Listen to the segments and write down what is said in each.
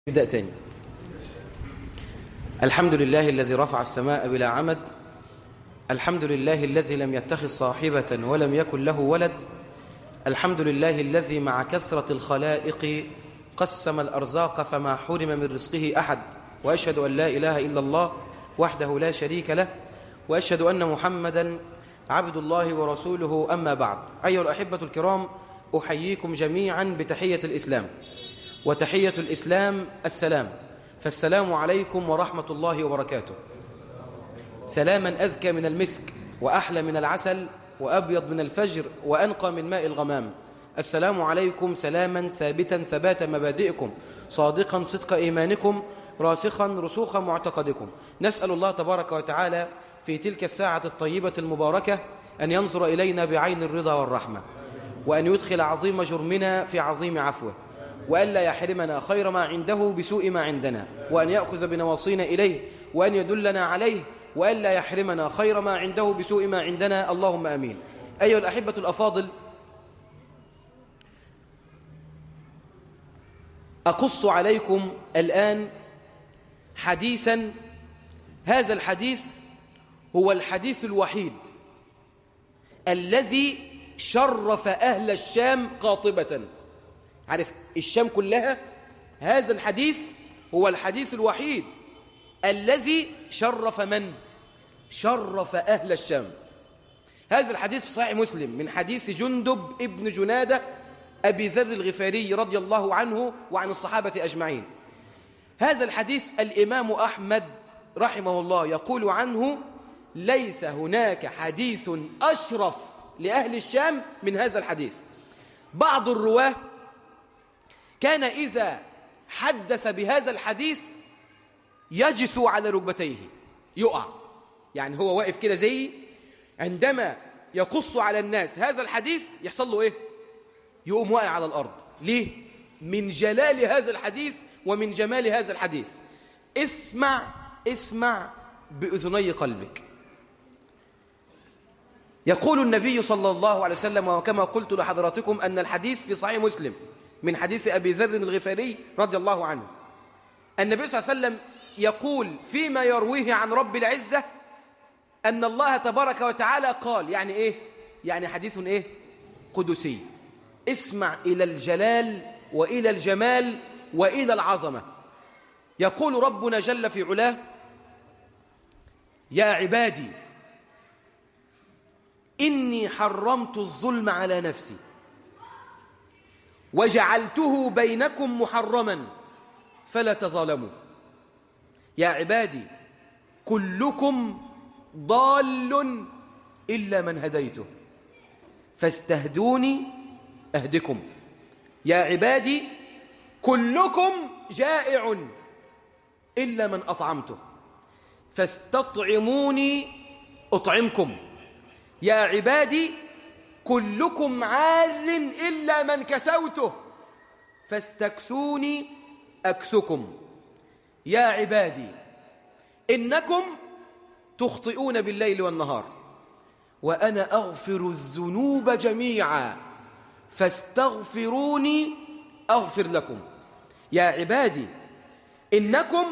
نبدأ تاني الحمد لله الذي رفع السماء بلا عمد الحمد لله الذي لم يتخذ صاحبة ولم يكن له ولد الحمد لله الذي مع كثرة الخلائق قسم الأرزاق فما حرم من رزقه أحد وأشهد أن لا إله إلا الله وحده لا شريك له وأشهد أن محمدا عبد الله ورسوله أما بعد أيها الأحبة الكرام أحييكم جميعا بتحية الإسلام وتحية الإسلام السلام فالسلام عليكم ورحمة الله وبركاته سلاما أزكى من المسك وأحلى من العسل وأبيض من الفجر وأنقى من ماء الغمام السلام عليكم سلاما ثابتا ثبات مبادئكم صادقا صدق إيمانكم راسخا رسوخ معتقدكم نسأل الله تبارك وتعالى في تلك الساعة الطيبة المباركة أن ينظر إلينا بعين الرضا والرحمة وأن يدخل عظيم جرمنا في عظيم عفوه وألا يحرمنا خير ما عنده بسوء ما عندنا وأن يأخذ بنواصينا إليه وأن يدلنا عليه وألا يحرمنا خير ما عنده بسوء ما عندنا اللهم أمين أيها الأحبة الأفاضل أقص عليكم الآن حديثا هذا الحديث هو الحديث الوحيد الذي شرف أهل الشام قاطبة عارف الشام كلها هذا الحديث هو الحديث الوحيد الذي شرف من؟ شرف أهل الشام هذا الحديث في صحيح مسلم من حديث جندب ابن جنادة أبي ذر الغفاري رضي الله عنه وعن الصحابة أجمعين هذا الحديث الإمام أحمد رحمه الله يقول عنه ليس هناك حديث أشرف لأهل الشام من هذا الحديث بعض الرواه كان إذا حدث بهذا الحديث يجس على ركبتيه يقع يعني هو واقف كده زي عندما يقص على الناس هذا الحديث يحصل له إيه يقوم واقع على الأرض ليه من جلال هذا الحديث ومن جمال هذا الحديث اسمع اسمع بأذني قلبك يقول النبي صلى الله عليه وسلم وكما قلت لحضراتكم أن الحديث في صحيح مسلم من حديث أبي ذر الغفاري رضي الله عنه النبي صلى الله عليه وسلم يقول فيما يرويه عن رب العزة أن الله تبارك وتعالى قال يعني إيه؟ يعني حديث إيه؟ قدسي اسمع إلى الجلال وإلى الجمال وإلى العظمة يقول ربنا جل في علاه يا عبادي إني حرمت الظلم على نفسي وجعلته بينكم محرما فلا تظالموا يا عبادي كلكم ضال إلا من هديته فاستهدوني أهدكم يا عبادي كلكم جائع إلا من أطعمته فاستطعموني أطعمكم يا عبادي كلكم عال إلا من كسوته فاستكسوني أكسكم يا عبادي إنكم تخطئون بالليل والنهار وأنا أغفر الذنوب جميعا فاستغفروني أغفر لكم يا عبادي إنكم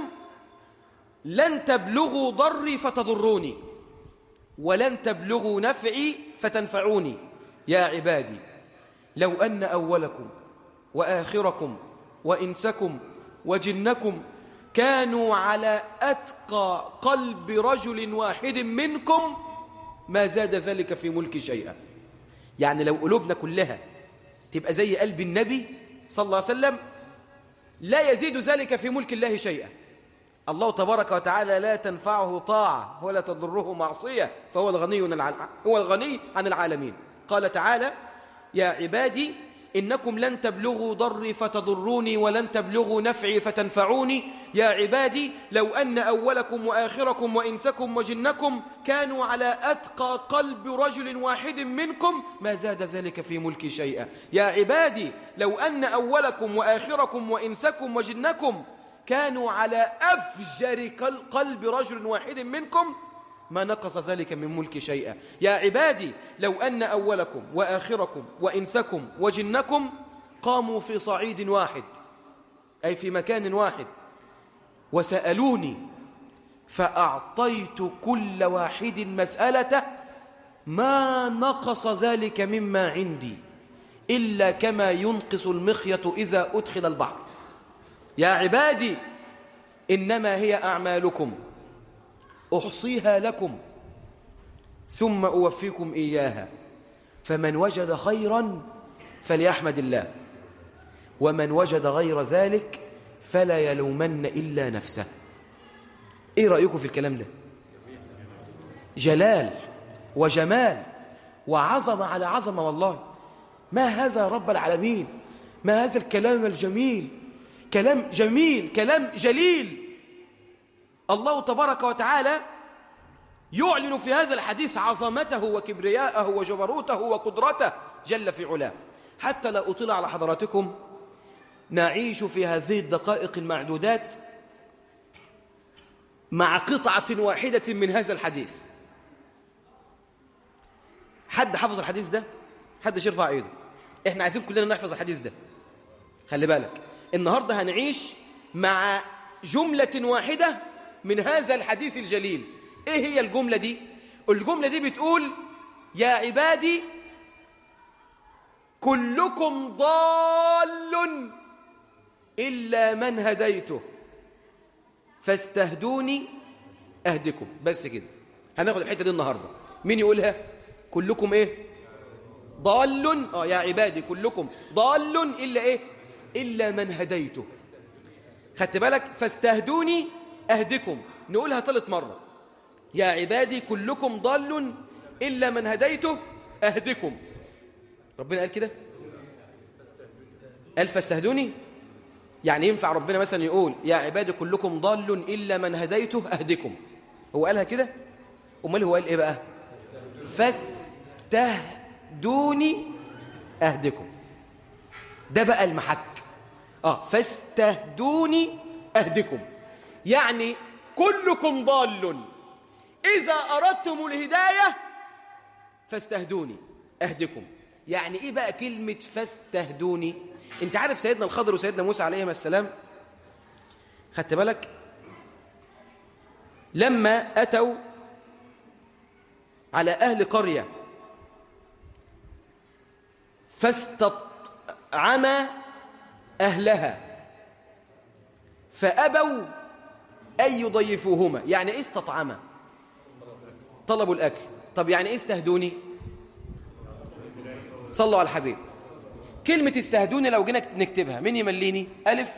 لن تبلغوا ضري فتضروني ولن تبلغوا نفعي فتنفعوني يا عبادي لو أن أولكم وآخركم وإنسكم وجنكم كانوا على أتقى قلب رجل واحد منكم ما زاد ذلك في ملك شيئا يعني لو قلوبنا كلها تبقى زي قلب النبي صلى الله عليه وسلم لا يزيد ذلك في ملك الله شيئا الله تبارك وتعالى لا تنفعه طاعة ولا تضره معصية فهو الغني هو الغني عن العالمين قال تعالى يا عبادي إنكم لن تبلغوا ضري فتضروني ولن تبلغوا نفعي فتنفعوني يا عبادي لو أن أولكم وآخركم وإنسكم وجنكم كانوا على أتقى قلب رجل واحد منكم ما زاد ذلك في ملكي شيئا يا عبادي لو أن أولكم وآخركم وإنسكم وجنكم كانوا على أفجر قلب رجل واحد منكم ما نقص ذلك من ملك شيئا يا عبادي لو أن أولكم وآخركم وإنسكم وجنكم قاموا في صعيد واحد أي في مكان واحد وسألوني فأعطيت كل واحد مسألته ما نقص ذلك مما عندي إلا كما ينقص المخيط إذا أدخل البحر يا عبادي إنما هي أعمالكم أحصيها لكم ثم أوفيكم إياها فمن وجد خيرا فليحمد الله ومن وجد غير ذلك فلا يلومن إلا نفسه إيه رأيكم في الكلام ده جلال وجمال وعظمة على عظمة والله ما هذا رب العالمين ما هذا الكلام الجميل كلام جميل كلام جليل الله تبارك وتعالى يعلن في هذا الحديث عظمته وكبرياءه وجبروته وقدرته جل في علاه حتى لا أطلع على حضراتكم نعيش في هذه الدقائق المعدودات مع قطعة واحدة من هذا الحديث حد حفظ الحديث ده حد يرفع ايده احنا عايزين كلنا نحفظ الحديث ده خلي بالك النهارده هنعيش مع جملة واحدة من هذا الحديث الجليل ايه هي الجملة دي الجملة دي بتقول يا عبادي كلكم ضال إلا من هديته فاستهدوني أهدكم بس كده هناخد الحتة دي النهاردة مين يقولها كلكم إيه ضال آه يا عبادي كلكم ضال إلا إيه إلا من هديته خدت بالك فاستهدوني أهدكم نقولها ثالث مرة يا عبادي كلكم ضال إلا من هديته أهدكم ربنا قال كده قال فاستهدوني يعني ينفع ربنا مثلا يقول يا عبادي كلكم ضال إلا من هديته أهدكم هو قالها كده أمال هو قال إيه بقى فاستهدوني أهدكم ده بقى المحك آه فاستهدوني أهدكم يعني كلكم ضال إذا أردتم الهداية فاستهدوني أهدكم يعني إيه بقى كلمة فاستهدوني انت عارف سيدنا الخضر وسيدنا موسى عليهما السلام خدت بالك لما أتوا على أهل قرية فاستطعم أهلها فأبوا أن يضيفوهما يعني إيه استطعم طلبوا الأكل طب يعني إيه استهدوني صلوا على الحبيب كلمة استهدوني لو جينا نكتبها مين يمليني ألف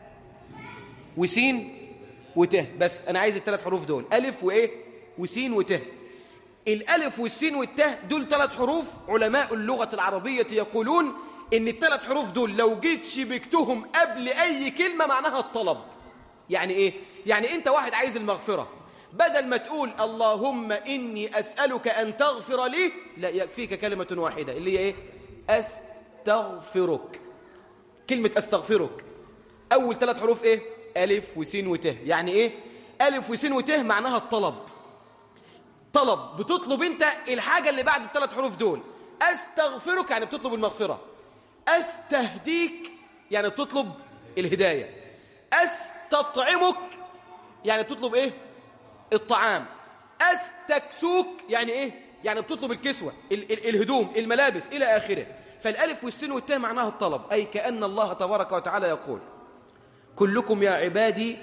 وسين وته بس أنا عايز الثلاث حروف دول ألف وإيه وسين وته الألف والسين والته دول ثلاث حروف علماء اللغة العربية يقولون إن الثلاث حروف دول لو جيت شبكتهم قبل أي كلمة معناها الطلب يعني إيه؟ يعني أنت واحد عايز المغفرة بدل ما تقول اللهم إني أسألك أن تغفر لي لا يكفيك كلمة واحدة اللي هي إيه؟ أستغفرك كلمة أستغفرك أول ثلاث حروف إيه؟ ألف وسين وته يعني إيه؟ ألف وسين وته معناها الطلب طلب بتطلب أنت الحاجة اللي بعد الثلاث حروف دول أستغفرك يعني بتطلب المغفرة أستهديك يعني بتطلب الهداية أستطعمك يعني بتطلب إيه؟ الطعام أستكسوك يعني إيه؟ يعني بتطلب الكسوة ال ال الهدوم الملابس إلى آخره فالألف والسين والتاء معناها الطلب أي كأن الله تبارك وتعالى يقول كلكم يا عبادي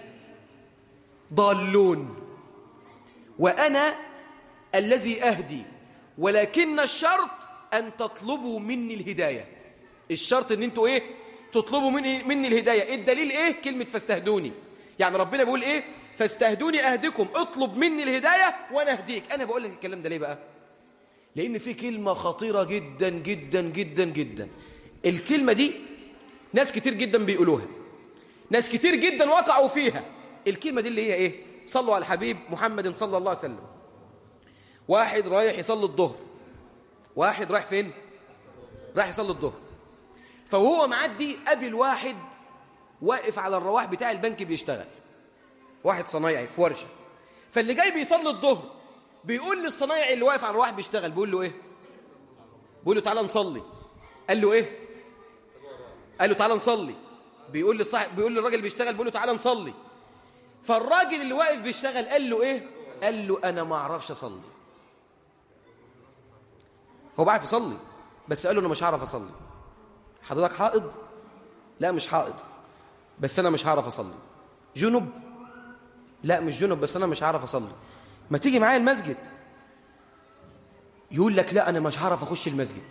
ضالون وأنا الذي أهدي ولكن الشرط أن تطلبوا مني الهداية الشرط أن أنتوا إيه تطلبوا مني, مني الهداية الدليل إيه كلمة فاستهدوني يعني ربنا بيقول إيه فاستهدوني أهدكم اطلب مني الهداية وأنا أهديك أنا بقول لك الكلام ده ليه بقى لأن في كلمة خطيرة جدا جدا جدا جدا الكلمة دي ناس كتير جدا بيقولوها ناس كتير جدا وقعوا فيها الكلمة دي اللي هي إيه صلوا على الحبيب محمد صلى الله عليه وسلم واحد رايح يصلي الظهر واحد رايح فين رايح يصلي الظهر فوهو معدي قابل واحد واقف على الرواح بتاع البنك بيشتغل واحد صنايعي في ورشه فاللي جاي بيصلي الظهر بيقول للصنايعي اللي واقف على الرواح بيشتغل بيقول له ايه بيقول له تعالى نصلي قال له ايه قال له تعالى نصلي بيقول لصاحب بيقول للراجل اللي بيشتغل بيقول له تعالى نصلي فالراجل اللي واقف بيشتغل قال له ايه قال له انا ما اعرفش اصلي هو بيعرف يصلي بس قال له انا مش هعرف اصلي حضرتك حائض لا مش حائض بس انا مش هعرف اصلي جنب لا مش جنب بس انا مش هعرف اصلي ما تيجي معايا المسجد يقول لك لا انا مش هعرف اخش المسجد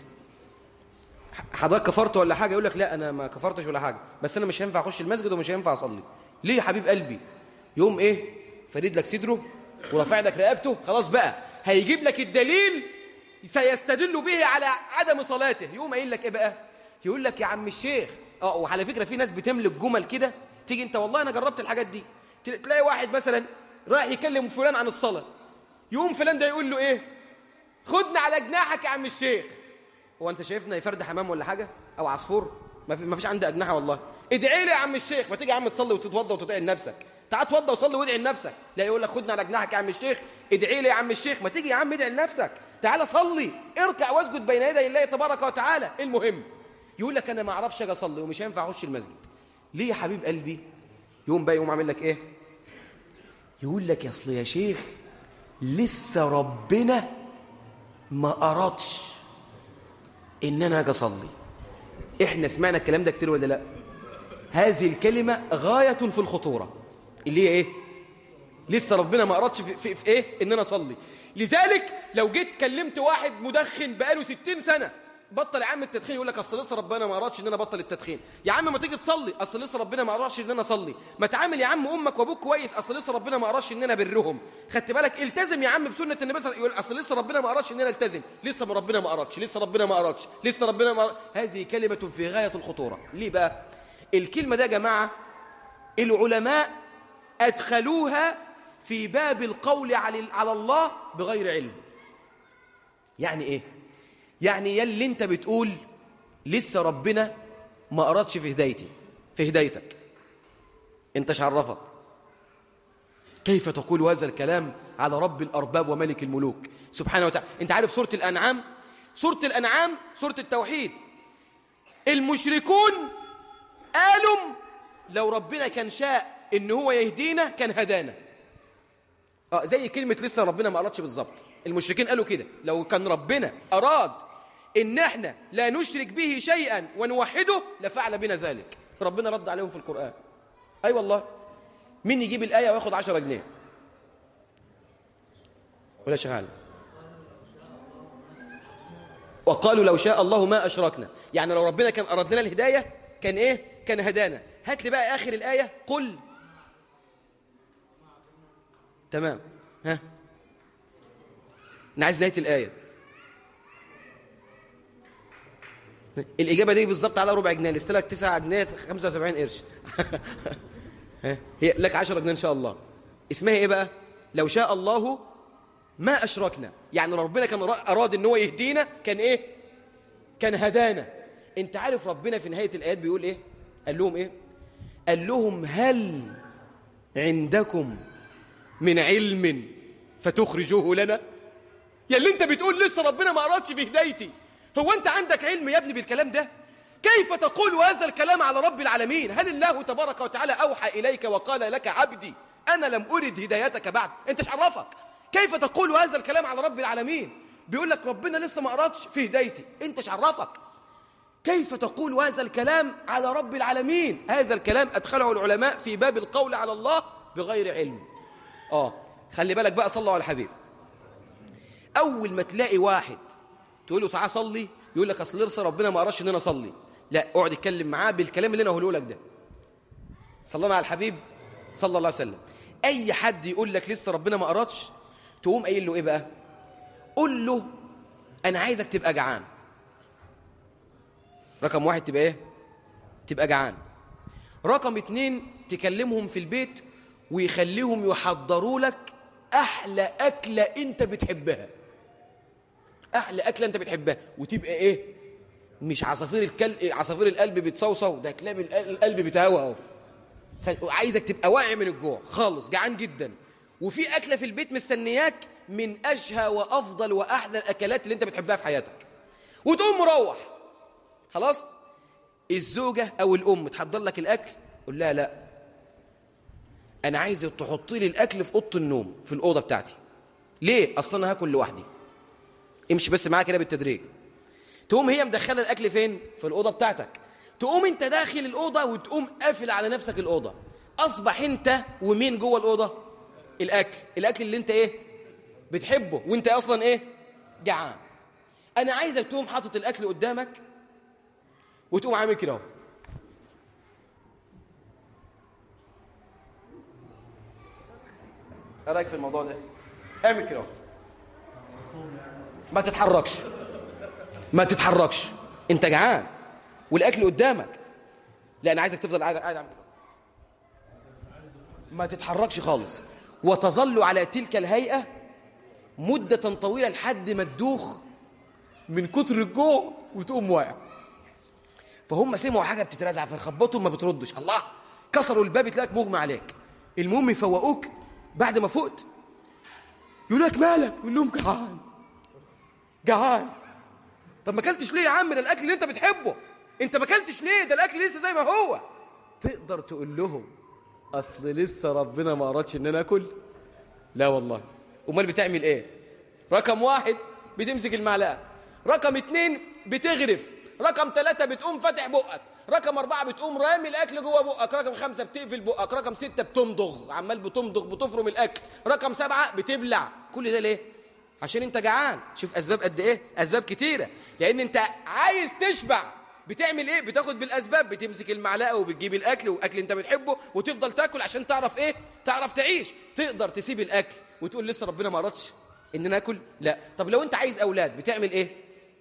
حضرتك كفرت ولا حاجه يقول لك لا انا ما كفرتش ولا حاجه بس انا مش هينفع اخش المسجد ومش هينفع اصلي ليه يا حبيب قلبي يوم ايه فريد لك صدره ورافع لك رقبته خلاص بقى هيجيب لك الدليل سيستدل به على عدم صلاته يقوم قايل لك ايه بقى يقول لك يا عم الشيخ اه وعلى فكره في ناس بتملك جمل كده تيجي انت والله انا جربت الحاجات دي تلاقي واحد مثلا رايح يكلم فلان عن الصلاه يقوم فلان ده يقول له ايه خدنا على جناحك يا عم الشيخ هو انت شايفنا فرد حمام ولا حاجه او عصفور ما, في ما فيش عندي اجنحه والله ادعي لي يا عم الشيخ ما تيجي يا عم تصلي وتتوضى وتدعي لنفسك تعال اتوضى وصلي وادعي لنفسك لا يقول لك خدنا على جناحك يا عم الشيخ ادعي لي يا عم الشيخ ما تيجي يا عم ادعي لنفسك تعال صلي اركع واسجد بين يدي الله تبارك وتعالى المهم يقول لك انا ما اعرفش اجي اصلي ومش هينفع اخش المسجد ليه يا حبيب قلبي يوم بقى يقوم عامل لك ايه يقول لك يا اصل يا شيخ لسه ربنا ما ارادش ان انا اجي اصلي احنا سمعنا الكلام ده كتير ولا لا هذه الكلمه غايه في الخطوره اللي هي ايه لسه ربنا ما ارادش في, في, في ايه ان انا اصلي لذلك لو جيت كلمت واحد مدخن بقاله 60 سنه بطل يا عم التدخين يقول لك اصل لسه ربنا ما ارادش ان انا ابطل التدخين يا عم ما تيجي تصلي اصل لسه ربنا ما ارادش ان انا اصلي ما تعامل يا عم امك وابوك كويس اصل لسه ربنا ما ارادش ان انا ابرهم خدت بالك التزم يا عم بسنه النبي صلى الله عليه وسلم يقول اصل لسه ربنا ما ارادش ان انا التزم لسه ما ربنا ما ارادش لسه ربنا ما ارادش لسه ربنا ما أرادش. هذه كلمه في غايه الخطوره ليه بقى الكلمه ده يا جماعه العلماء ادخلوها في باب القول على الله بغير علم يعني ايه يعني يلي انت بتقول لسه ربنا ما أرادش في هدايتي في هدايتك انت عرفك كيف تقول هذا الكلام على رب الأرباب وملك الملوك سبحانه وتعالى انت عارف سورة الأنعام سورة الأنعام سورة التوحيد المشركون قالوا لو ربنا كان شاء ان هو يهدينا كان هدانا اه زي كلمة لسه ربنا ما أرادش بالظبط المشركين قالوا كده لو كان ربنا أراد إن احنا لا نشرك به شيئا ونوحده لفعل بنا ذلك ربنا رد عليهم في القرآن أي أيوة والله مين يجيب الآية وياخد عشرة جنيه ولا شغال وقالوا لو شاء الله ما أشركنا يعني لو ربنا كان أراد لنا الهداية كان إيه كان هدانا هات لي بقى آخر الآية قل تمام ها أنا عايز نهاية الآية الإجابة دي بالظبط على ربع جنيه لسه لك 9 جنيه 75 قرش هي لك 10 جنيه إن شاء الله اسمها إيه بقى لو شاء الله ما أشركنا يعني لو ربنا كان أراد إن هو يهدينا كان إيه كان هدانا أنت عارف ربنا في نهاية الآيات بيقول إيه قال لهم إيه قال لهم هل عندكم من علم فتخرجوه لنا يا اللي انت بتقول لسه ربنا ما أرادش في هدايتي هو أنت عندك علم يا ابني بالكلام ده كيف تقول هذا الكلام على رب العالمين هل الله تبارك وتعالى أوحى إليك وقال لك عبدي أنا لم أرد هدايتك بعد أنت مش عرفك كيف تقول هذا الكلام على رب العالمين بيقول لك ربنا لسه ما أرادش في هدايتي أنت مش عرفك كيف تقول هذا الكلام على رب العالمين هذا الكلام أدخله العلماء في باب القول على الله بغير علم آه خلي بالك بقى صلوا على الحبيب أول ما تلاقي واحد تقول له تعالى صلي يقول لك اصل لسه ربنا ما قراش ان انا اصلي لا اقعد اتكلم معاه بالكلام اللي انا هقوله لك ده صلينا على الحبيب صلى الله عليه وسلم اي حد يقول لك لسه ربنا ما قراتش تقوم قايل له ايه بقى قول له انا عايزك تبقى جعان رقم واحد تبقى ايه تبقى جعان رقم اتنين تكلمهم في البيت ويخليهم يحضروا لك احلى اكله انت بتحبها احلى اكله انت بتحبها وتبقى ايه مش عصافير الكل عصافير القلب بتصوصو ده كلاب القلب بتهوى اهو عايزك تبقى واعي من الجوع خالص جعان جدا وفي اكله في البيت مستنياك من اشهى وافضل واحلى الاكلات اللي انت بتحبها في حياتك وتقوم مروح خلاص الزوجة أو الأم تحضر لك الأكل قول لها لا أنا عايز تحط لي الأكل في أوضة النوم في الأوضة بتاعتي ليه؟ أصلا أنا هاكل لوحدي امشي بس معايا كده بالتدريج تقوم هي مدخلة الأكل فين؟ في الأوضة بتاعتك تقوم أنت داخل الأوضة وتقوم قافل على نفسك الأوضة أصبح أنت ومين جوه الأوضة؟ الأكل الأكل اللي أنت إيه؟ بتحبه وأنت أصلا إيه؟ جعان أنا عايزك تقوم حاطط الأكل قدامك وتقوم عامل كده اهو ايه رايك في الموضوع ده اعمل كده اهو ما تتحركش ما تتحركش انت جعان والاكل قدامك لا انا عايزك تفضل قاعد قاعد عامل كده ما تتحركش خالص وتظل على تلك الهيئه مده طويله لحد ما تدوخ من كتر الجوع وتقوم واقع فهم سمعوا حاجه بتترزع فخبطوا ما بتردش الله كسروا الباب تلاقيك مغمى عليك المهم يفوقوك بعد ما فقت يقول لك مالك يقول لهم جعان جعان طب ما اكلتش ليه يا عم ده الاكل اللي انت بتحبه انت ما اكلتش ليه ده الاكل لسه زي ما هو تقدر تقول لهم اصل لسه ربنا ما ارادش ان انا اكل لا والله امال بتعمل ايه رقم واحد بتمسك المعلقه رقم اتنين بتغرف رقم ثلاثة بتقوم فاتح بقك رقم أربعة بتقوم رامي الأكل جوه بقك رقم خمسة بتقفل بقك رقم ستة بتمضغ عمال بتمضغ بتفرم الأكل رقم سبعة بتبلع كل ده ليه؟ عشان انت جعان شوف أسباب قد إيه؟ أسباب كتيرة لأن انت عايز تشبع بتعمل ايه بتاخد بالاسباب بتمسك المعلقه وبتجيب الاكل واكل انت بتحبه وتفضل تاكل عشان تعرف ايه تعرف تعيش تقدر تسيب الاكل وتقول لسه ربنا ما ارادش ان ناكل لا طب لو انت عايز اولاد بتعمل ايه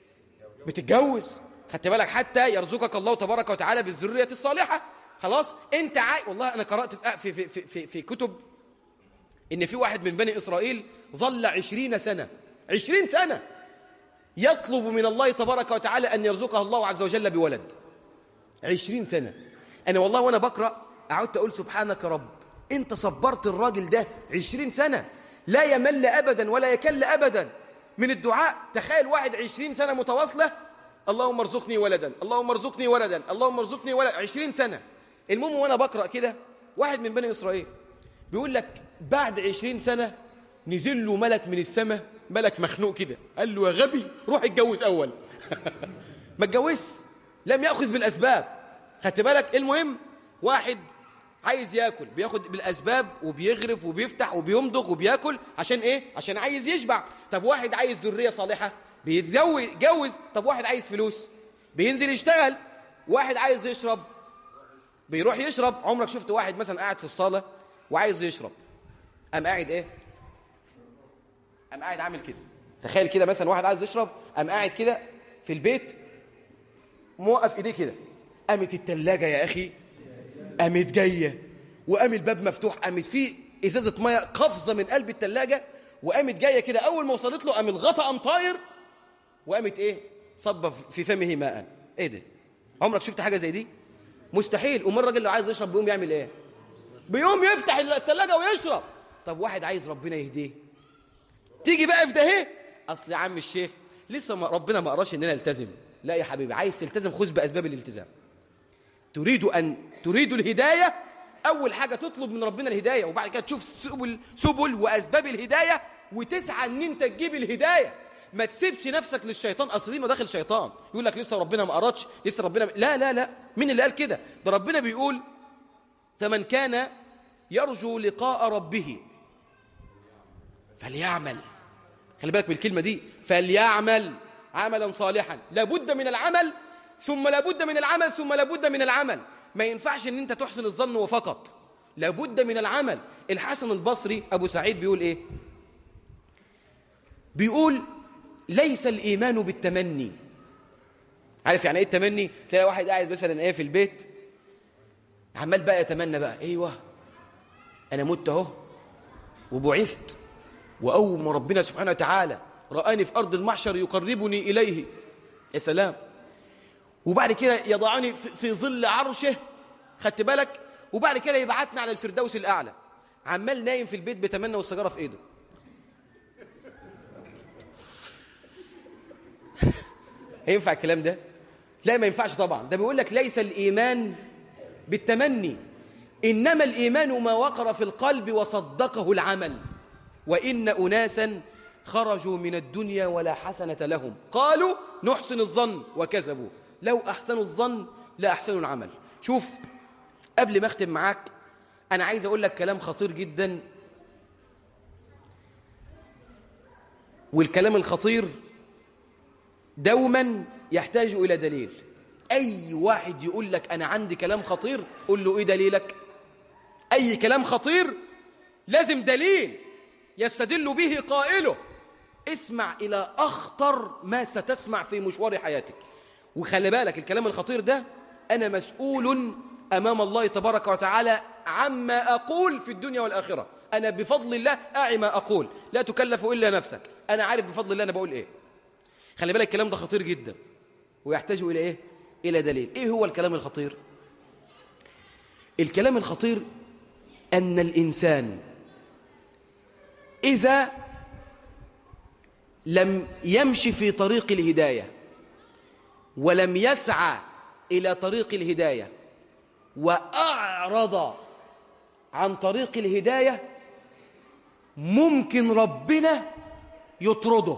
بتتجوز خدت بالك حتى يرزقك الله تبارك وتعالى بالذريه الصالحه خلاص انت عاي... والله انا قرات في في في في, في كتب ان في واحد من بني اسرائيل ظل عشرين سنه عشرين سنه يطلب من الله تبارك وتعالى ان يرزقه الله عز وجل بولد عشرين سنه انا والله وانا بقرا قعدت اقول سبحانك يا رب انت صبرت الراجل ده عشرين سنه لا يمل ابدا ولا يكل ابدا من الدعاء تخيل واحد عشرين سنه متواصله اللهم ارزقني ولدا اللهم ارزقني ولدا اللهم ارزقني ولدا عشرين سنة المهم وانا بقرأ كده واحد من بني إسرائيل بيقول لك بعد عشرين سنة نزل له ملك من السماء ملك مخنوق كده قال له يا غبي روح اتجوز أول ما اتجوزش لم يأخذ بالأسباب خدت بالك المهم واحد عايز ياكل بياخد بالاسباب وبيغرف وبيفتح وبيمضغ وبياكل عشان ايه عشان عايز يشبع طب واحد عايز ذريه صالحه بيتجوز طب واحد عايز فلوس بينزل يشتغل واحد عايز يشرب بيروح يشرب عمرك شفت واحد مثلا قاعد في الصالة وعايز يشرب قام قاعد ايه قام قاعد عامل كده تخيل كده مثلا واحد عايز يشرب قام قاعد كده في البيت موقف ايديه كده قامت التلاجة يا اخي قامت جايه وقام الباب مفتوح قامت فيه ازازه ميه قفزه من قلب التلاجة وقامت جايه كده اول ما وصلت له قام الغطا قام طاير وقامت ايه صب في فمه ماء ايه ده عمرك شفت حاجه زي دي مستحيل امال الراجل لو عايز يشرب بيقوم يعمل ايه بيقوم يفتح الثلاجه ويشرب طب واحد عايز ربنا يهديه تيجي بقى في ده ايه اصل يا عم الشيخ لسه ما ربنا ما قراش اننا نلتزم لا يا حبيبي عايز تلتزم خذ باسباب الالتزام تريد ان تريد الهدايه اول حاجه تطلب من ربنا الهدايه وبعد كده تشوف سبل سبل واسباب الهدايه وتسعى ان انت تجيب الهدايه ما تسيبش نفسك للشيطان اصل دي مداخل شيطان يقول لك لسه ربنا ما ارادش لسه ربنا م... لا لا لا مين اللي قال كده ده ربنا بيقول فمن كان يرجو لقاء ربه فليعمل خلي بالك من الكلمه دي فليعمل عملا صالحا لابد من العمل ثم لابد من العمل ثم لابد من العمل ما ينفعش ان انت تحسن الظن وفقط لابد من العمل الحسن البصري ابو سعيد بيقول ايه بيقول ليس الإيمان بالتمني عارف يعني ايه التمني تلاقي واحد قاعد مثلا ايه في البيت عمال بقى يتمنى بقى ايوه انا مت اهو وبعثت واول ما ربنا سبحانه وتعالى رآني في ارض المحشر يقربني اليه يا سلام وبعد كده يضعني في ظل عرشه خدت بالك وبعد كده يبعتنا على الفردوس الاعلى عمال نايم في البيت بيتمنى والسيجاره في ايده هينفع الكلام ده لا ما ينفعش طبعا ده بيقول لك ليس الإيمان بالتمني إنما الإيمان ما وقر في القلب وصدقه العمل وإن أناسا خرجوا من الدنيا ولا حسنة لهم قالوا نحسن الظن وكذبوا لو أحسنوا الظن لا أحسنوا العمل شوف قبل ما أختم معاك أنا عايز أقول لك كلام خطير جدا والكلام الخطير دوما يحتاج إلى دليل أي واحد يقول لك أنا عندي كلام خطير قول له إيه دليلك أي كلام خطير لازم دليل يستدل به قائله اسمع إلى أخطر ما ستسمع في مشوار حياتك وخلي بالك الكلام الخطير ده أنا مسؤول أمام الله تبارك وتعالى عما أقول في الدنيا والآخرة أنا بفضل الله أعي ما أقول لا تكلف إلا نفسك أنا عارف بفضل الله أنا بقول إيه خلي بالك الكلام ده خطير جدا ويحتاج إلى إيه؟ إلى دليل إيه هو الكلام الخطير؟ الكلام الخطير أن الإنسان إذا لم يمشي في طريق الهداية ولم يسعى إلى طريق الهداية وأعرض عن طريق الهداية ممكن ربنا يطرده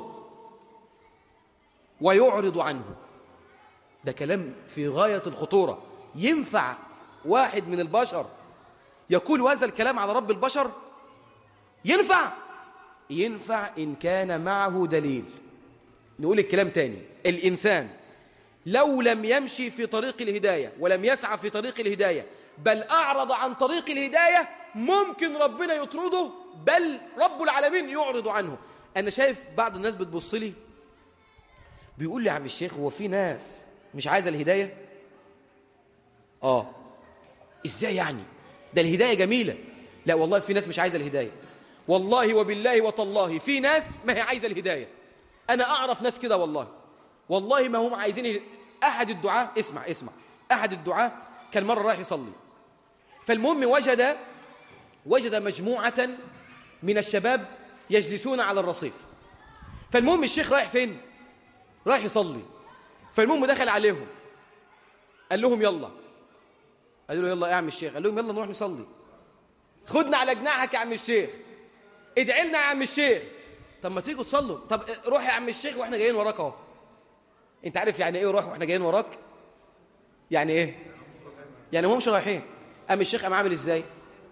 ويعرض عنه ده كلام في غاية الخطورة ينفع واحد من البشر يقول هذا الكلام على رب البشر ينفع ينفع إن كان معه دليل نقول الكلام تاني الإنسان لو لم يمشي في طريق الهداية ولم يسعى في طريق الهداية بل أعرض عن طريق الهداية ممكن ربنا يطرده بل رب العالمين يعرض عنه أنا شايف بعض الناس بتبص لي بيقول لي يا عم الشيخ هو في ناس مش عايزة الهداية آه إزاي يعني ده الهداية جميلة لا والله في ناس مش عايزة الهداية والله وبالله وتالله في ناس ما هي عايزة الهداية أنا أعرف ناس كده والله والله ما هم عايزين أحد الدعاء اسمع اسمع أحد الدعاء كان مرة رايح يصلي فالمهم وجد وجد مجموعة من الشباب يجلسون على الرصيف فالمهم الشيخ رايح فين رايح يصلي فالمهم دخل عليهم قال لهم يلا قالوا له يلا يا عم الشيخ قال لهم يلا نروح نصلي خدنا على جناحك يا عم الشيخ ادعي لنا يا عم الشيخ طب ما تيجوا تصلوا طب روح يا عم الشيخ واحنا جايين وراك اهو انت عارف يعني ايه روح واحنا جايين وراك يعني ايه يعني هم مش رايحين قام الشيخ قام عامل ازاي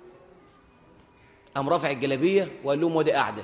قام رافع الجلابيه وقال لهم ودي قاعده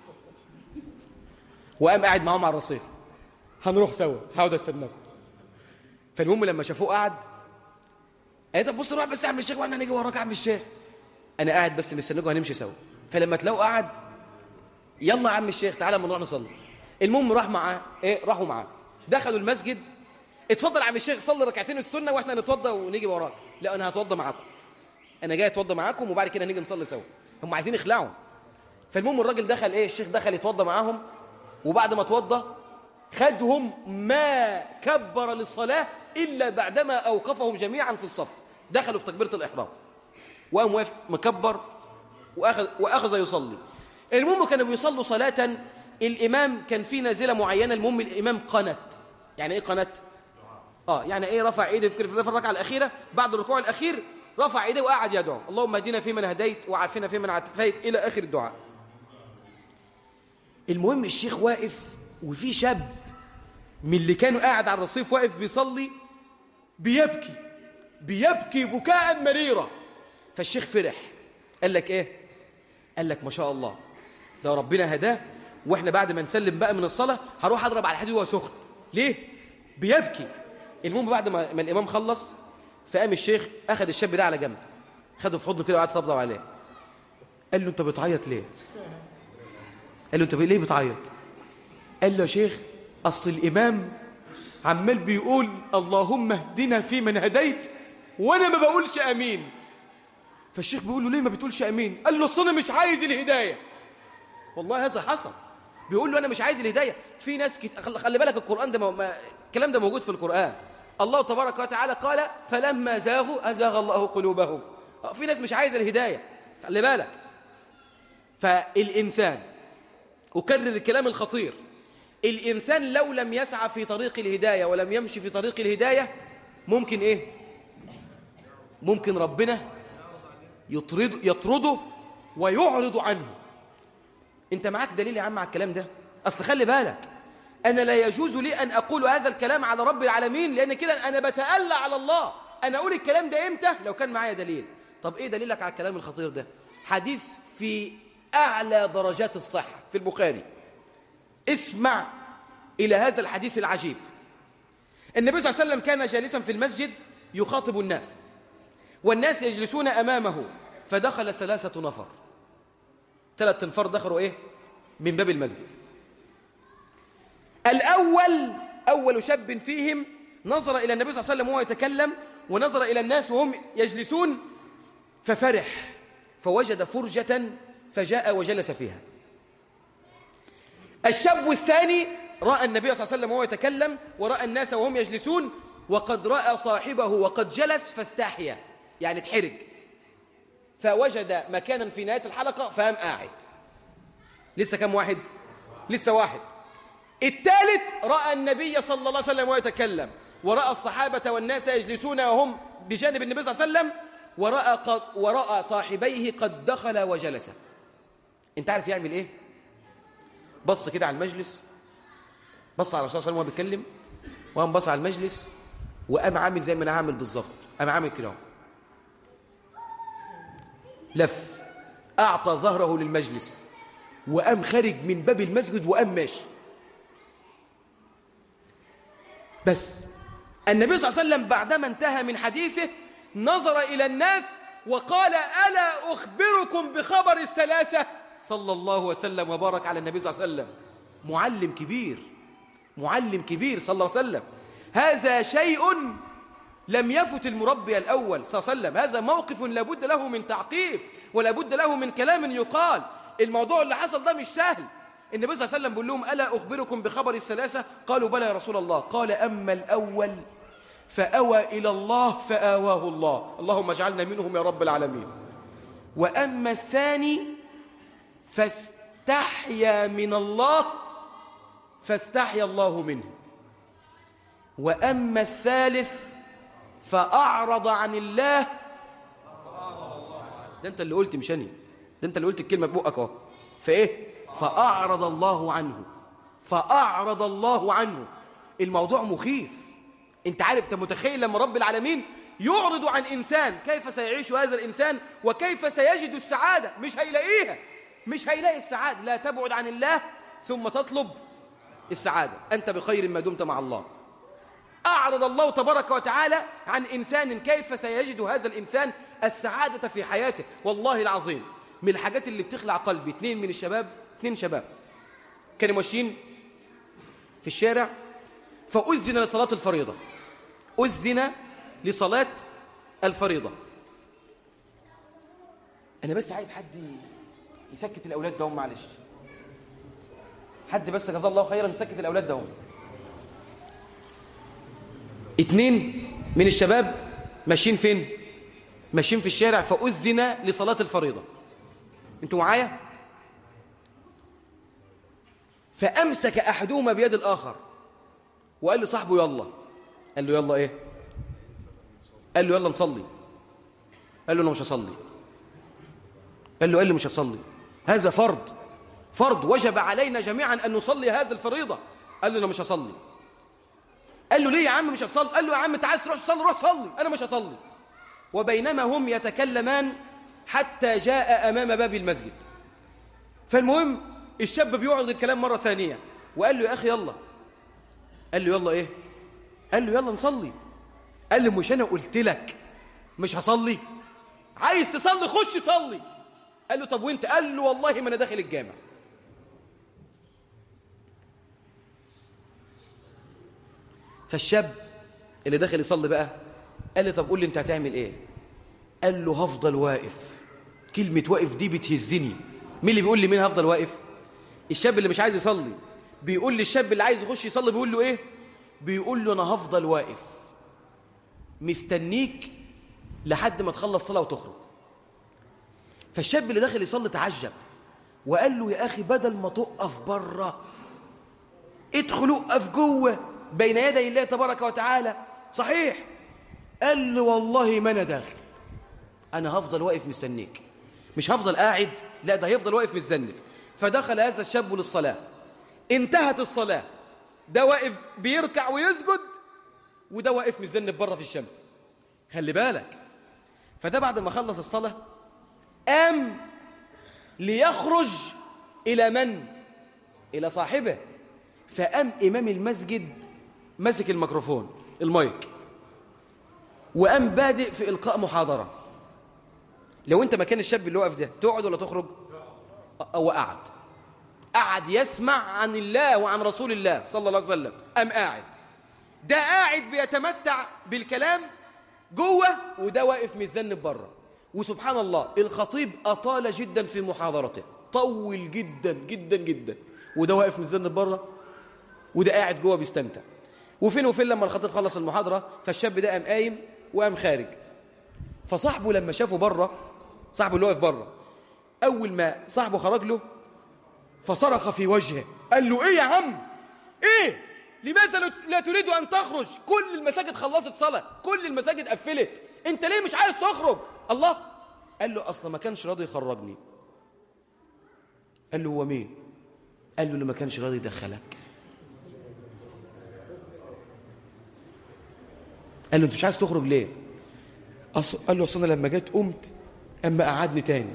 وقام قاعد معاهم على الرصيف هنروح سوا هقعد استناكم فالمهم لما شافوه قعد قال طب بص روح بس يا عم الشيخ واحنا هنيجي وراك يا عم الشيخ انا قاعد بس مستنيكم هنمشي سوا فلما تلاقوا قعد يلا يا عم الشيخ تعالى اما نروح نصلي المهم راح معاه ايه راحوا معاه دخلوا المسجد اتفضل يا عم الشيخ صلي ركعتين السنه واحنا نتوضى ونيجي وراك لا انا هتوضى معاكم انا جاي اتوضى معاكم وبعد كده نيجي نصلي سوا هم عايزين يخلعوا فالمهم الراجل دخل ايه الشيخ دخل يتوضى معاهم وبعد ما اتوضى خدهم ما كبر للصلاه الا بعدما اوقفهم جميعا في الصف دخلوا في تكبيره الاحرام وقام واقف مكبر واخذ واخذ يصلي المهم كانوا بيصلوا صلاه الامام كان في نازله معينه المهم الامام قنت يعني ايه قنت اه يعني ايه رفع ايده في الركعه الاخيره بعد الركوع الاخير رفع ايده وقعد يدعو اللهم اهدنا فيمن هديت وعافنا فيمن عافيت الى اخر الدعاء المهم الشيخ واقف وفي شاب من اللي كانوا قاعد على الرصيف واقف بيصلي بيبكي بيبكي بكاء مريرا فالشيخ فرح قال لك ايه قال لك ما شاء الله ده ربنا هداه واحنا بعد ما نسلم بقى من الصلاه هروح اضرب على الحديد وهو سخن ليه بيبكي المهم بعد ما, ما الامام خلص فقام الشيخ اخذ الشاب ده على جنب خده في حضنه كده وقعد يطبطب عليه قال له انت بتعيط ليه قال له انت ليه بتعيط قال له يا شيخ اصل الامام عمال بيقول اللهم اهدنا فيمن هديت وانا ما بقولش امين فالشيخ بيقول له ليه ما بتقولش امين قال له اصل انا مش عايز الهدايه والله هذا حصل بيقول له انا مش عايز الهدايه في ناس كت... خلي بالك القران ده ما... الكلام ده موجود في القران الله تبارك وتعالى قال فلما زاغوا ازاغ الله قلوبهم في ناس مش عايزه الهدايه خلي بالك فالانسان اكرر الكلام الخطير الإنسان لو لم يسعى في طريق الهداية ولم يمشي في طريق الهداية ممكن إيه ممكن ربنا يطرد يطرده ويعرض عنه انت معاك دليل يا عم على الكلام ده اصل خلي بالك انا لا يجوز لي ان اقول هذا الكلام على رب العالمين لان كده انا بتألى على الله انا اقول الكلام ده امتى لو كان معايا دليل طب ايه دليلك على الكلام الخطير ده حديث في اعلى درجات الصحة في البخاري اسمع الى هذا الحديث العجيب النبي صلى الله عليه وسلم كان جالسا في المسجد يخاطب الناس والناس يجلسون امامه فدخل ثلاثة نفر ثلاث انفار دخلوا ايه من باب المسجد الأول أول شاب فيهم نظر إلى النبي صلى الله عليه وسلم وهو يتكلم ونظر إلى الناس وهم يجلسون ففرح فوجد فرجة فجاء وجلس فيها الشاب الثاني رأى النبي صلى الله عليه وسلم وهو يتكلم ورأى الناس وهم يجلسون وقد رأى صاحبه وقد جلس فاستحيا يعني اتحرج فوجد مكانا في نهاية الحلقة فقام قاعد لسه كم واحد لسه واحد الثالث رأى النبي صلى الله عليه وسلم ويتكلم ورأى الصحابة والناس يجلسون وهم بجانب النبي صلى الله عليه وسلم ورأى, قد ورأى صاحبيه قد دخل وجلس انت عارف يعمل ايه بص كده على المجلس بص على الرسول صلى الله عليه وسلم وهو بيتكلم وقام بص على المجلس وقام عامل زي ما انا عامل بالظبط قام عامل كده لف اعطى ظهره للمجلس وقام خارج من باب المسجد وقام ماشي بس النبي صلى الله عليه وسلم بعدما انتهى من حديثه نظر إلى الناس وقال ألا أخبركم بخبر الثلاثة صلى الله وسلم وبارك على النبي صلى الله عليه وسلم معلم كبير معلم كبير صلى الله عليه وسلم هذا شيء لم يفت المربي الأول صلى الله عليه وسلم هذا موقف لابد له من تعقيب ولابد له من كلام يقال الموضوع اللي حصل ده مش سهل النبي صلى الله عليه وسلم بيقول لهم ألا أخبركم بخبر الثلاثة قالوا بلى يا رسول الله قال أما الأول فأوى إلى الله فآواه الله اللهم اجعلنا منهم يا رب العالمين وأما الثاني فاستحيا من الله فاستحيا الله منه وأما الثالث فأعرض عن الله ده أنت اللي قلت مش أنا ده أنت اللي قلت الكلمة ببقك أهو فإيه فأعرض الله عنه فأعرض الله عنه الموضوع مخيف انت عارف انت متخيل لما رب العالمين يعرض عن إنسان كيف سيعيش هذا الإنسان وكيف سيجد السعادة مش هيلاقيها مش هيلاقي السعادة لا تبعد عن الله ثم تطلب السعادة أنت بخير ما دمت مع الله أعرض الله تبارك وتعالى عن إنسان كيف سيجد هذا الإنسان السعادة في حياته والله العظيم من الحاجات اللي بتخلع قلبي اثنين من الشباب اثنين شباب كانوا ماشيين في الشارع فأذن لصلاة الفريضة أذن لصلاة الفريضة أنا بس عايز حد يسكت الأولاد ده معلش حد بس جزاه الله خيرا يسكت الأولاد ده اتنين من الشباب ماشيين فين ماشيين في الشارع فأذن لصلاة الفريضة انتوا معايا فأمسك أحدهما بيد الآخر وقال لصاحبه يلا قال له يلا ايه قال له يلا نصلي قال له انا مش هصلي قال له قال لي مش هصلي هذا فرض فرض وجب علينا جميعا ان نصلي هذه الفريضه قال له انا مش هصلي قال له ليه يا عم مش هتصلي قال له يا عم انت عايز تروح تصلي روح صلي انا مش هصلي وبينما هم يتكلمان حتى جاء امام باب المسجد فالمهم الشاب بيعرض الكلام مره ثانيه وقال له يا اخي يلا قال له يلا ايه قال له يلا نصلي قال له مش انا قلت لك مش هصلي عايز تصلي خش صلي قال له طب وانت قال له والله ما انا داخل الجامع فالشاب اللي داخل يصلي بقى قال لي طب قول لي انت هتعمل ايه قال له هفضل واقف كلمة واقف دي بتهزني مين اللي بيقول لي مين هفضل واقف الشاب اللي مش عايز يصلي بيقول للشاب اللي عايز يخش يصلي بيقول له ايه بيقول له انا هفضل واقف مستنيك لحد ما تخلص صلاه وتخرج فالشاب اللي داخل يصلي تعجب وقال له يا اخي بدل ما تقف بره ادخل اقف جوه بين يدي الله تبارك وتعالى صحيح قال له والله ما انا داخل انا هفضل واقف مستنيك مش هفضل قاعد لا ده هيفضل واقف متذنب فدخل هذا الشاب للصلاه انتهت الصلاه ده واقف بيركع ويسجد وده واقف متذنب بره في الشمس خلي بالك فده بعد ما خلص الصلاه قام ليخرج الى من الى صاحبه فقام امام المسجد مسك الميكروفون المايك وقام بادئ في القاء محاضره لو انت مكان الشاب اللي واقف ده تقعد ولا تخرج او قعد قعد يسمع عن الله وعن رسول الله صلى الله عليه وسلم قام قاعد ده قاعد بيتمتع بالكلام جوه وده واقف متذنب بره وسبحان الله الخطيب اطال جدا في محاضرته طول جدا جدا جدا وده واقف متذنب بره وده قاعد جوه بيستمتع وفين وفين لما الخطيب خلص المحاضره فالشاب ده قام قايم وقام خارج فصاحبه لما شافه بره صاحبه اللي واقف بره اول ما صاحبه خرج له فصرخ في وجهه قال له ايه يا عم ايه لماذا لا تريد ان تخرج كل المساجد خلصت صلاه كل المساجد قفلت انت ليه مش عايز تخرج الله قال له اصلا ما كانش راضي يخرجني قال له هو مين قال له اللي ما كانش راضي يدخلك قال له انت مش عايز تخرج ليه أص... قال له اصل انا لما جيت قمت اما قعدني تاني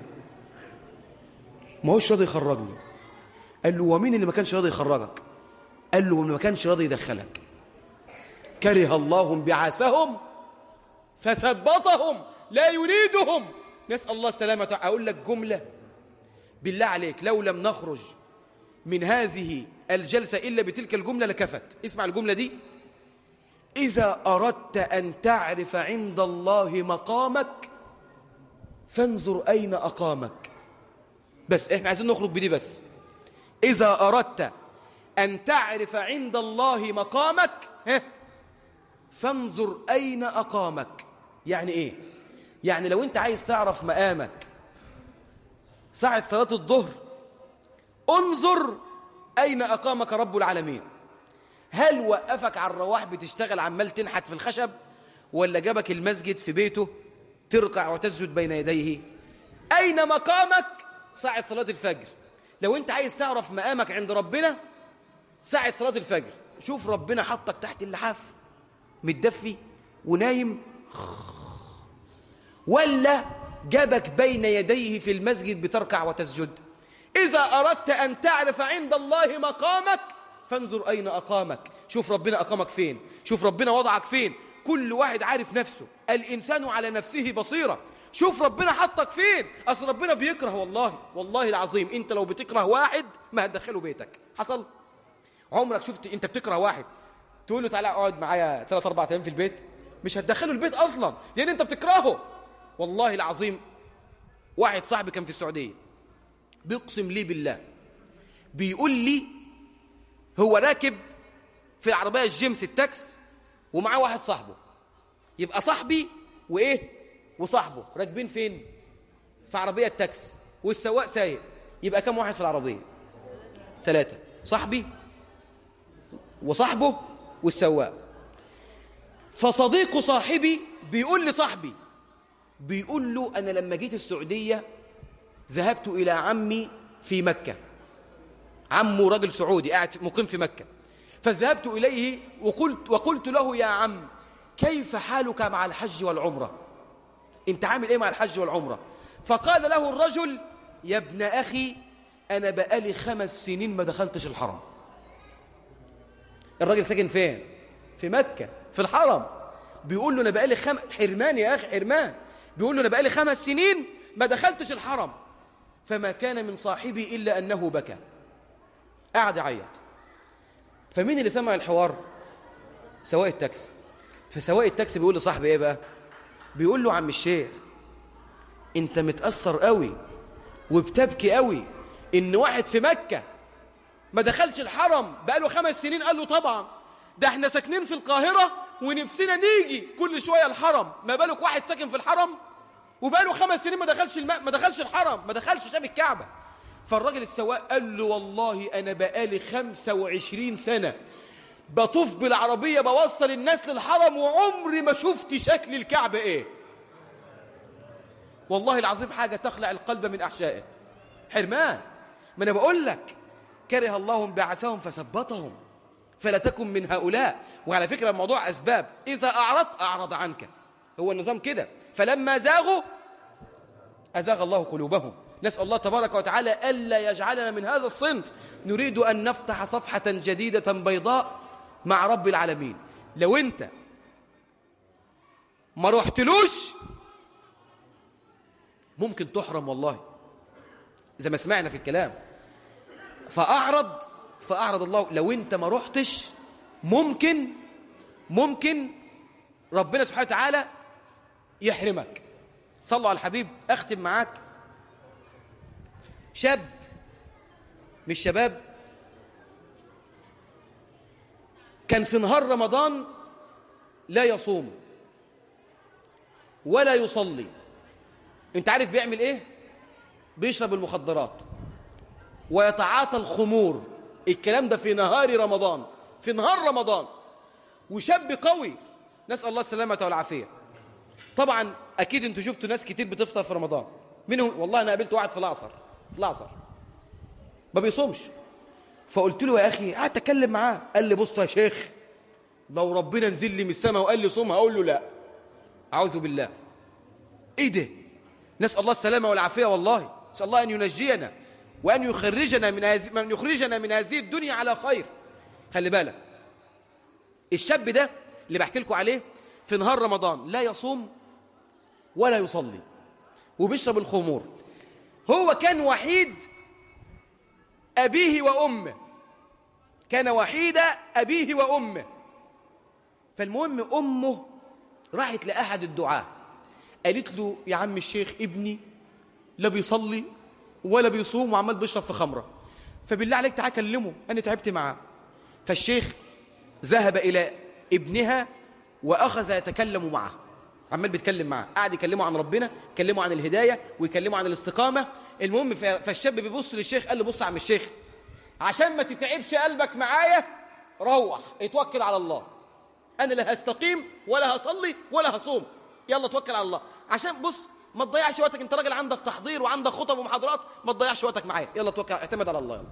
ما هوش راضي يخرجني قال له ومين اللي ما كانش راضي يخرجك قال له اللي ما كانش راضي يدخلك كره الله انبعاثهم فثبطهم لا يريدهم نسأل الله السلامة أقول لك جملة بالله عليك لو لم نخرج من هذه الجلسة إلا بتلك الجملة لكفت اسمع الجملة دي إذا أردت أن تعرف عند الله مقامك فانظر أين أقامك بس إحنا عايزين نخرج بدي بس إذا أردت أن تعرف عند الله مقامك ها فانظر أين أقامك يعني إيه؟ يعني لو أنت عايز تعرف مقامك ساعة صلاة الظهر انظر أين أقامك رب العالمين هل وقفك على الرواح بتشتغل عمال تنحت في الخشب ولا جابك المسجد في بيته تركع وتسجد بين يديه أين مقامك ساعة صلاة الفجر لو أنت عايز تعرف مقامك عند ربنا ساعة صلاة الفجر شوف ربنا حطك تحت اللحاف متدفي ونايم ولا جابك بين يديه في المسجد بتركع وتسجد إذا أردت أن تعرف عند الله مقامك فانظر أين أقامك شوف ربنا أقامك فين شوف ربنا وضعك فين كل واحد عارف نفسه الإنسان على نفسه بصيرة شوف ربنا حطك فين أصل ربنا بيكره والله والله العظيم أنت لو بتكره واحد ما هتدخله بيتك حصل عمرك شفت أنت بتكره واحد تقول له تعالى اقعد معايا 3 4 ايام في البيت مش هتدخله البيت اصلا لان انت بتكرهه والله العظيم واحد صاحبي كان في السعوديه بيقسم لي بالله بيقول لي هو راكب في العربيه الجيمس التاكس ومعاه واحد صاحبه يبقى صاحبي وايه وصاحبه راكبين فين في عربيه التاكس والسواق سايق يبقى كم واحد في العربيه ثلاثه صاحبي وصاحبه والسواق فصديق صاحبي بيقول لصاحبي بيقول له أنا لما جيت السعودية ذهبت إلى عمي في مكة عمه راجل سعودي قاعد مقيم في مكة فذهبت إليه وقلت, وقلت له يا عم كيف حالك مع الحج والعمرة انت عامل ايه مع الحج والعمرة فقال له الرجل يا ابن أخي أنا بقالي خمس سنين ما دخلتش الحرم الراجل ساكن فين في مكة في الحرم بيقول له انا بقالي خم... حرمان يا اخي حرمان بيقول له انا بقالي خمس سنين ما دخلتش الحرم فما كان من صاحبي الا انه بكى قعد يعيط فمين اللي سمع الحوار سواق التاكسي فسواق التاكسي بيقول لصاحبي ايه بقى بيقول له عم الشيخ انت متاثر قوي وبتبكي قوي ان واحد في مكه ما دخلش الحرم بقاله خمس سنين قال له طبعا ده احنا ساكنين في القاهرة ونفسنا نيجي كل شوية الحرم ما بالك واحد ساكن في الحرم وبقاله خمس سنين ما دخلش الماء ما دخلش الحرم ما دخلش شاف الكعبة فالراجل السواق قال له والله أنا بقالي 25 سنة بطوف بالعربية بوصل الناس للحرم وعمري ما شفت شكل الكعبة إيه والله العظيم حاجة تخلع القلب من أحشائه حرمان ما أنا بقول لك كره الله بعثهم فثبطهم فلا تكن من هؤلاء وعلى فكرة الموضوع أسباب إذا أعرضت أعرض عنك هو النظام كده فلما زاغوا أزاغ الله قلوبهم نسأل الله تبارك وتعالى ألا يجعلنا من هذا الصنف نريد أن نفتح صفحة جديدة بيضاء مع رب العالمين لو أنت ما رحتلوش ممكن تحرم والله زي ما سمعنا في الكلام فأعرض فأعرض الله لو أنت ما رحتش ممكن ممكن ربنا سبحانه وتعالى يحرمك صلوا على الحبيب أختم معاك شاب مش شباب كان في نهار رمضان لا يصوم ولا يصلي انت عارف بيعمل ايه بيشرب المخدرات ويتعاطى الخمور الكلام ده في نهار رمضان في نهار رمضان وشاب قوي نسأل الله السلامة والعافية طبعا أكيد أنتوا شفتوا ناس كتير بتفطر في رمضان منهم والله أنا قابلت واحد في العصر في العصر ما بيصومش فقلت له يا أخي قعدت أتكلم معاه قال لي بص يا شيخ لو ربنا نزل لي من السماء وقال لي صوم هقول له لا أعوذ بالله إيه ده نسأل الله السلامة والعافية والله نسأل الله أن ينجينا وأن يخرجنا من هذه من يخرجنا من هذه الدنيا على خير خلي بالك الشاب ده اللي بحكي لكم عليه في نهار رمضان لا يصوم ولا يصلي وبيشرب الخمور هو كان وحيد أبيه وأمه كان وحيد أبيه وأمه فالمهم أمه راحت لأحد الدعاة قالت له يا عم الشيخ ابني لا بيصلي ولا بيصوم وعمال بيشرب في خمرة فبالله عليك تعال كلمه أنا تعبت معاه فالشيخ ذهب إلى ابنها وأخذ يتكلم معه عمال بيتكلم معاه قاعد يكلمه عن ربنا يكلمه عن الهداية ويكلمه عن الاستقامة المهم فالشاب بيبص للشيخ قال له بص يا عم الشيخ عشان ما تتعبش قلبك معايا روح اتوكل على الله أنا لا هستقيم ولا هصلي ولا هصوم يلا توكل على الله عشان بص ما تضيعش وقتك انت راجل عندك تحضير وعندك خطب ومحاضرات ما تضيعش وقتك معايا يلا توكل اعتمد على الله يلا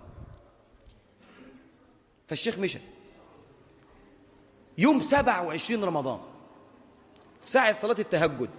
فالشيخ مشى يوم 27 رمضان ساعة صلاة التهجد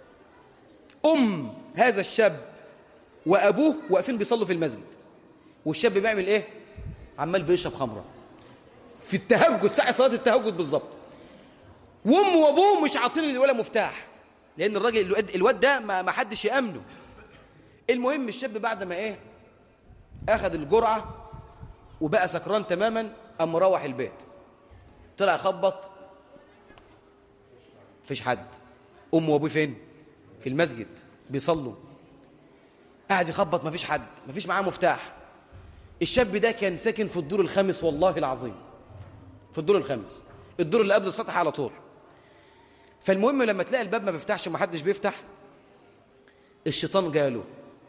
أم هذا الشاب وأبوه واقفين بيصلوا في المسجد والشاب بيعمل إيه؟ عمال بيشرب خمرة في التهجد ساعة صلاة التهجد بالظبط وأمه وأبوه مش عاطين ولا مفتاح لأن الراجل الواد ده ما حدش يأمنه المهم الشاب بعد ما إيه؟ أخذ الجرعة وبقى سكران تماما قام مروح البيت طلع خبط فيش حد امه وابوه فين في المسجد بيصلوا قاعد يخبط مفيش حد مفيش معاه مفتاح الشاب ده كان ساكن في الدور الخامس والله العظيم في الدور الخامس الدور اللي قبل السطح على طول فالمهم لما تلاقي الباب ما بيفتحش ومحدش بيفتح الشيطان جاله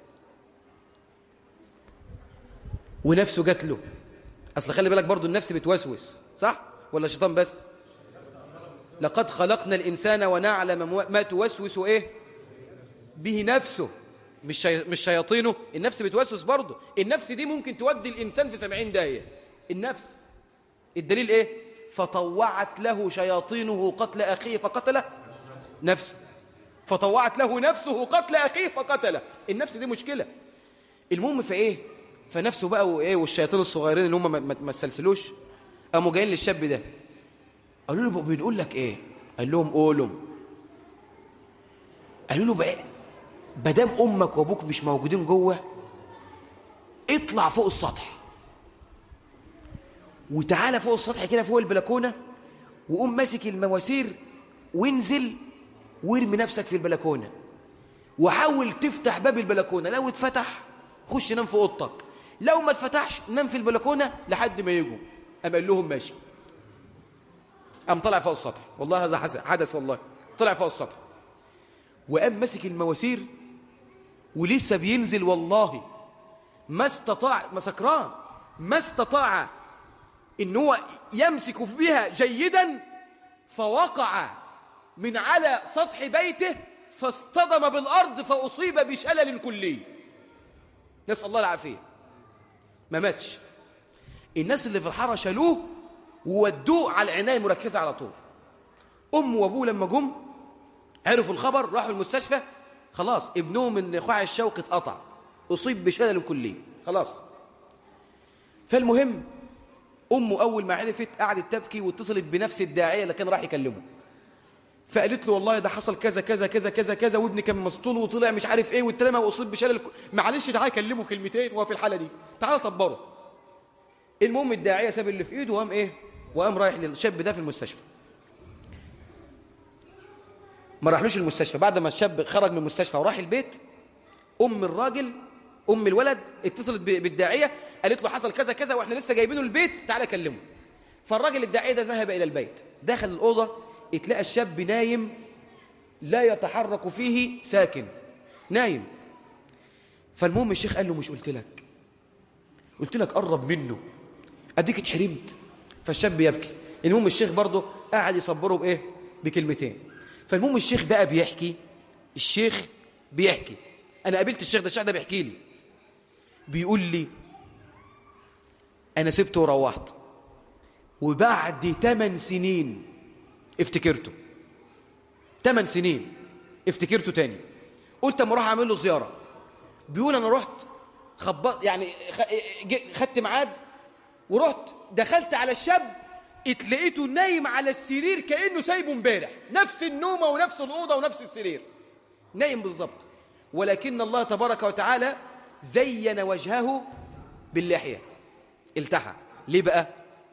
ونفسه جات له اصل خلي بالك برضو النفس بتوسوس صح ولا الشيطان بس لقد خلقنا الإنسان ونعلم ما توسوس إيه به نفسه مش شي... مش شياطينه النفس بتوسوس برضه النفس دي ممكن تودي الإنسان في سبعين داية النفس الدليل إيه فطوعت له شياطينه قتل أخيه فقتله نفسه فطوعت له نفسه قتل أخيه فقتله النفس دي مشكلة المهم في إيه فنفسه بقى وإيه والشياطين الصغيرين اللي هم ما تسلسلوش قاموا جايين للشاب ده قالوا له بنقول لك ايه قال لهم قولوا قالوا له بقى بدام امك وابوك مش موجودين جوه اطلع فوق السطح وتعالى فوق السطح كده فوق البلكونه وقوم ماسك المواسير وانزل وارمي نفسك في البلكونه وحاول تفتح باب البلكونه لو اتفتح خش نام في اوضتك لو ما اتفتحش نام في البلكونه لحد ما يجوا قام قال لهم ماشي قام طلع فوق السطح والله هذا حدث والله طلع فوق السطح وقام ماسك المواسير ولسه بينزل والله ما استطاع ما سكران ما استطاع ان هو يمسك بها جيدا فوقع من على سطح بيته فاصطدم بالارض فاصيب بشلل كلي نسال الله العافيه ما ماتش الناس اللي في الحاره شالوه وودوه على العنايه المركزه على طول امه وابوه لما جم عرفوا الخبر راحوا المستشفى خلاص ابنهم من خاع الشوك اتقطع اصيب بشلل كلي خلاص فالمهم امه اول ما عرفت قعدت تبكي واتصلت بنفس الداعيه اللي كان راح يكلمه فقالت له والله ده حصل كذا كذا كذا كذا كذا وابني كان مسطول وطلع مش عارف ايه والترمى واصيب بشلل معلش تعالى كلمه كلمتين وهو في الحاله دي تعالى صبره المهم الداعيه ساب اللي في ايده وقام ايه وقام رايح للشاب ده في المستشفى ما راحلوش المستشفى بعد ما الشاب خرج من المستشفى وراح البيت ام الراجل ام الولد اتصلت بالداعيه قالت له حصل كذا كذا واحنا لسه جايبينه البيت تعالى كلمه فالراجل الداعيه ده ذهب الى البيت دخل الاوضه اتلقى الشاب نايم لا يتحرك فيه ساكن نايم فالمهم الشيخ قال له مش قلت لك قلت لك قرب منه اديك اتحرمت فالشاب يبكي المهم الشيخ برضه قاعد يصبره بايه بكلمتين فالمهم الشيخ بقى بيحكي الشيخ بيحكي انا قابلت الشيخ ده الشيخ ده بيحكي لي بيقول لي انا سبته وروحت وبعد 8 سنين افتكرته 8 سنين افتكرته تاني قلت اما اروح اعمل له زياره بيقول انا رحت خبط يعني خدت ميعاد ورحت دخلت على الشاب اتلقيته نايم على السرير كانه سايبه امبارح نفس النومه ونفس الاوضه ونفس السرير نايم بالظبط ولكن الله تبارك وتعالى زين وجهه باللحيه التحى ليه بقى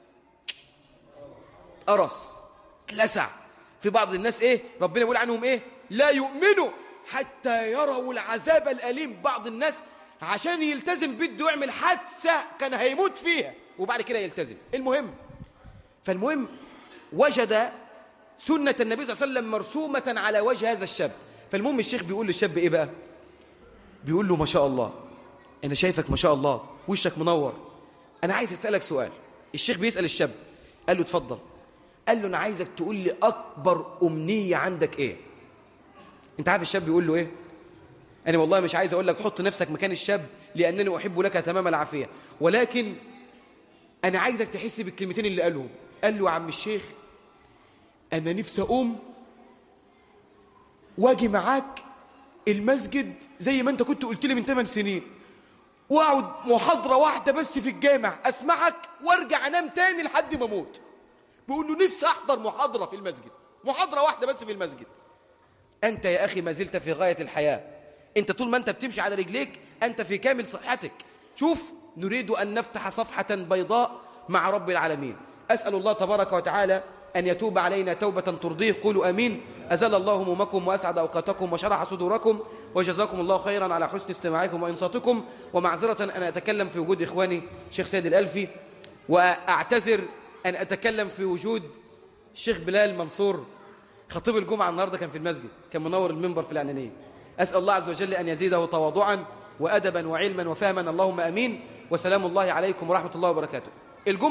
قرص اتلسع في بعض الناس ايه ربنا يقول عنهم ايه لا يؤمنوا حتى يروا العذاب الاليم بعض الناس عشان يلتزم بده يعمل حادثه كان هيموت فيها وبعد كده يلتزم المهم فالمهم وجد سنة النبي صلى الله عليه وسلم مرسومة على وجه هذا الشاب فالمهم الشيخ بيقول للشاب ايه بقى بيقول له ما شاء الله انا شايفك ما شاء الله وشك منور انا عايز اسالك سؤال الشيخ بيسال الشاب قال له اتفضل قال له انا عايزك تقول لي اكبر امنيه عندك ايه انت عارف الشاب بيقول له ايه انا والله مش عايز اقول لك حط نفسك مكان الشاب لانني احب لك تمام العافيه ولكن انا عايزك تحس بالكلمتين اللي قالهم قال له يا عم الشيخ انا نفسي اقوم واجي معاك المسجد زي ما انت كنت قلت لي من 8 سنين واقعد محاضره واحده بس في الجامع اسمعك وارجع انام تاني لحد ما اموت بيقول له نفسي احضر محاضره في المسجد محاضره واحده بس في المسجد انت يا اخي ما زلت في غايه الحياه انت طول ما انت بتمشي على رجليك انت في كامل صحتك شوف نريد ان نفتح صفحه بيضاء مع رب العالمين اسال الله تبارك وتعالى أن يتوب علينا توبة ترضيه قولوا أمين أزال الله همومكم وأسعد أوقاتكم وشرح صدوركم وجزاكم الله خيرا على حسن استماعكم وإنصاتكم ومعذرة أن أتكلم في وجود إخواني الشيخ سيد الألفي وأعتذر أن أتكلم في وجود الشيخ بلال منصور خطيب الجمعة النهاردة كان في المسجد كان منور المنبر في العنانية أسأل الله عز وجل أن يزيده تواضعا وأدبا وعلما وفهما اللهم أمين وسلام الله عليكم ورحمة الله وبركاته الجمعة